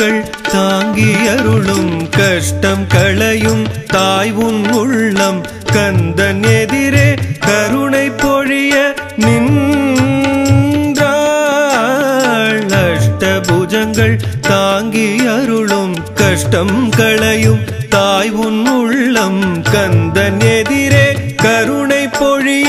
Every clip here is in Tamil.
பூஜங்கள் தாங்கி அருளும் கஷ்டம் களையும் தாய் உன் உள்ளம் கந்தன் எதிரே கருணை பொழிய நின்றாள் அஷ்டபுஜங்கள் தாங்கி அருளும் கஷ்டம் களையும் தாய் உன் உள்ளம் கந்தன் எதிரே கருணை பொழிய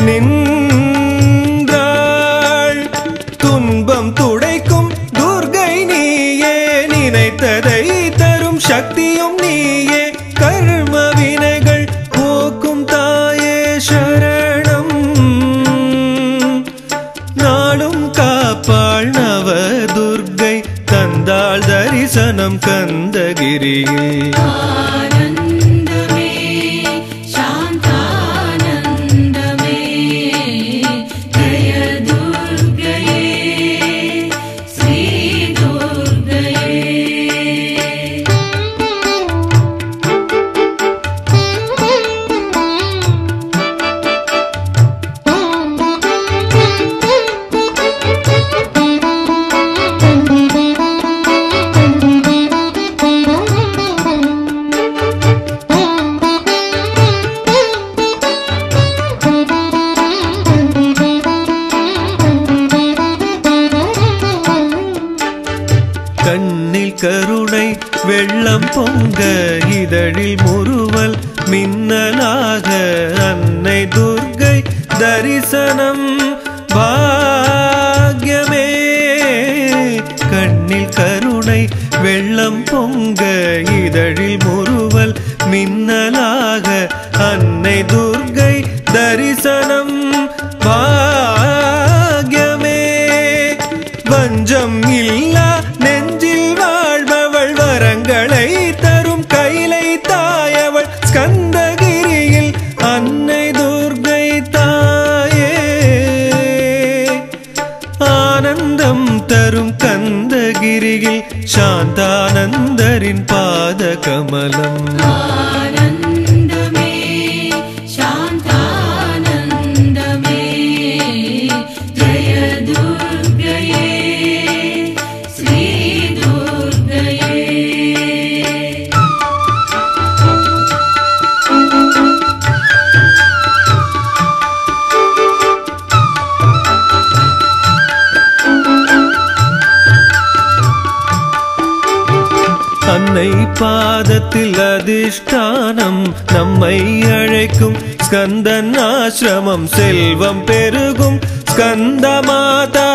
நின்றாள் துன்பம் துடைக்கும் துர்கை நீயே நினைத்ததை தரும் சக்தியும் நீயே கர்ம வினைகள் போக்கும் தாயே சரணம் நாளும் காப்பாள் நவ துர்கை தந்தாள் தரிசனம் கந்தகிரியில் ஆனந்தமே சாந்தானந்தமே ஜய துர்கையே ஸ்ரீ துர்கையே கண்ணில் கருணை வெள்ளம் பொங்க இதழில் முறுவல் மின்னலாக அன்னை துர்கை தரிசனம் பாக்யமே கண்ணில் கருணை வெள்ளம் பொங்க இதழில் முறுவல் மின்னலாக அன்னை துர்கை தரிசனம் பாக்யமே வஞ்சம் இல்லா நெஞ்சில் வாழ்பவள் வரங்களை தரும் கைலை தாயவள் ஸ்கந்தகிரியில் அன்னை துர்கை தாயே ஆனந்தம் தரும் கந்தகிரியில் சாந்தானந்தரின் பாத கமலம் ஆனந்தமே சாந்தானந்தமே ஜய துர்கையே ஸ்ரீ துர்கையே அன்னை பாதத்தில் அதிஷ்டானம் நம்மை அழைக்கும் ஸ்கந்தன் ஆசிரமம் செல்வம் பெருகும் ஸ்கந்த மாதா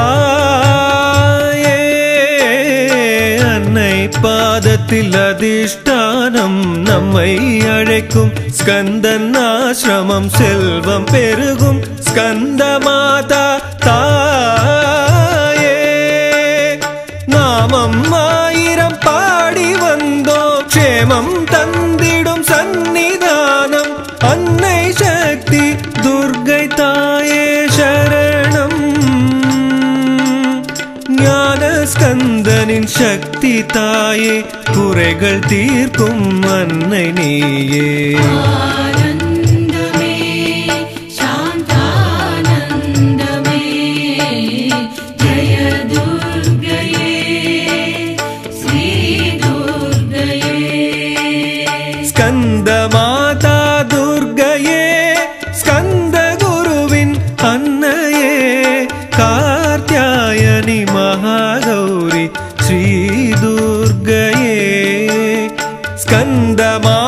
தாயே அன்னை பாதத்தில் அதிஷ்டானம் நம்மை அழைக்கும் ஸ்கந்தன் ஆசிரமம் செல்வம் பெருகும் ஸ்கந்த மாதா தாயே நாமம் ஆயிரம் பாடி வந்தோம் க்ஷேமம் தந்திடும் சந்நிதானம் அன்னை சக்தி துர்கை தாயே சரணம் ஞான ஸ்கந்தனின் சக்தி தாயே குறைகள் தீர்க்கும் அன்னை நீயே ஆனந்தமே சாந்தானந்தமே ஜய துர்கையே ஸ்ரீ துர்கையே ஸ்கந்த மாதா துர்கையே ஸ்கந்த குருவின் அன்னையே கார்த்தியாயனி மகாகௌரி ஸ்ரீ துர்கையே ஸ்கந்த மா